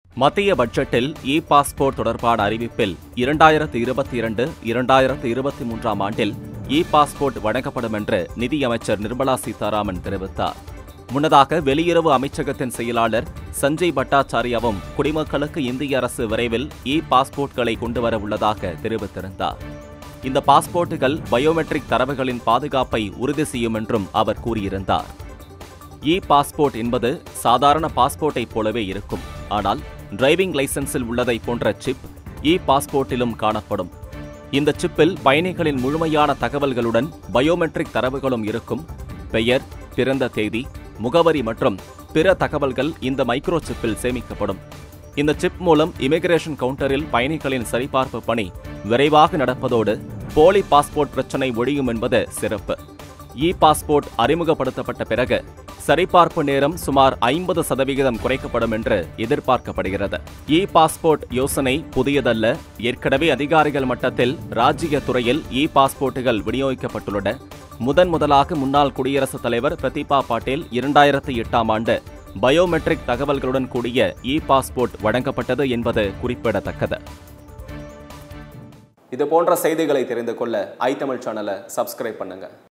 மத்திய பட்ஜெட்டில் இ பாஸ்போர்ட் தொடர்பான அறிவிப்பில் இரண்டாயிரத்து இருபத்தி இரண்டு இரண்டாயிரத்து இருபத்தி மூன்றாம் ஆண்டில் இ பாஸ்போர்ட் வழங்கப்படும் என்று நிதியமைச்சர் நிர்மலா சீதாராமன் தெரிவித்தார் முன்னதாக வெளியுறவு அமைச்சகத்தின் செயலாளர் சஞ்சய் பட்டாச்சாரியாவும் குடிமக்களுக்கு இந்திய அரசு விரைவில் இ பாஸ்போர்ட்களை கொண்டுவர உள்ளதாக தெரிவித்திருந்தார் இந்த பாஸ்போர்ட்டுகள் பயோமெட்ரிக் தரவுகளின் பாதுகாப்பை உறுதி செய்யும் என்றும் அவர் கூறியிருந்தார் இ பாஸ்போர்ட் என்பது சாதாரண பாஸ்போர்ட்டைப் போலவே இருக்கும் ஆனால் டிரைவிங் லைசென்ஸில் உள்ளதை போன்ற சிப் இ பாஸ்போர்ட்டிலும் காணப்படும் இந்த சிப்பில் பயணிகளின் முழுமையான தகவல்களுடன் பயோமெட்ரிக் தரவுகளும் இருக்கும் பெயர் பிறந்த தேதி முகவரி மற்றும் பிற தகவல்கள் இந்த மைக்ரோ சிப்பில் சேமிக்கப்படும் இந்த சிப் மூலம் இமிகிரேஷன் கவுண்டரில் பயணிகளின் சரிபார்ப்பு பணி விரைவாக நடப்பதோடு போலி பாஸ்போர்ட் பிரச்சினை ஒழியும் என்பது சிறப்பு இ பாஸ்போர்ட் அறிமுகப்படுத்தப்பட்ட பிறகு சரிபார்ப்பு நேரம் சுமார் ஐம்பது சதவிகிதம் குறைக்கப்படும் என்று எதிர்பார்க்கப்படுகிறது இ பாஸ்போர்ட் யோசனை புதியதல்ல ஏற்கனவே அதிகாரிகள் மட்டத்தில் ராஜ்ய துறையில் இ பாஸ்போர்ட்டுகள் விநியோகிக்கப்பட்டுள்ளன முதன் முதலாக முன்னாள் குடியரசுத் தலைவர் பிரதீபா பாட்டீல் இரண்டாயிரத்தி எட்டாம் ஆண்டு பயோமெட்ரிக் தகவல்களுடன் கூடிய இ பாஸ்போர்ட் வழங்கப்பட்டது என்பது குறிப்பிடத்தக்கது இது போன்ற செய்திகளை தெரிந்து கொள்ள ஐ தமிழ் சேனலை சப்ஸ்கிரைப் பண்ணுங்க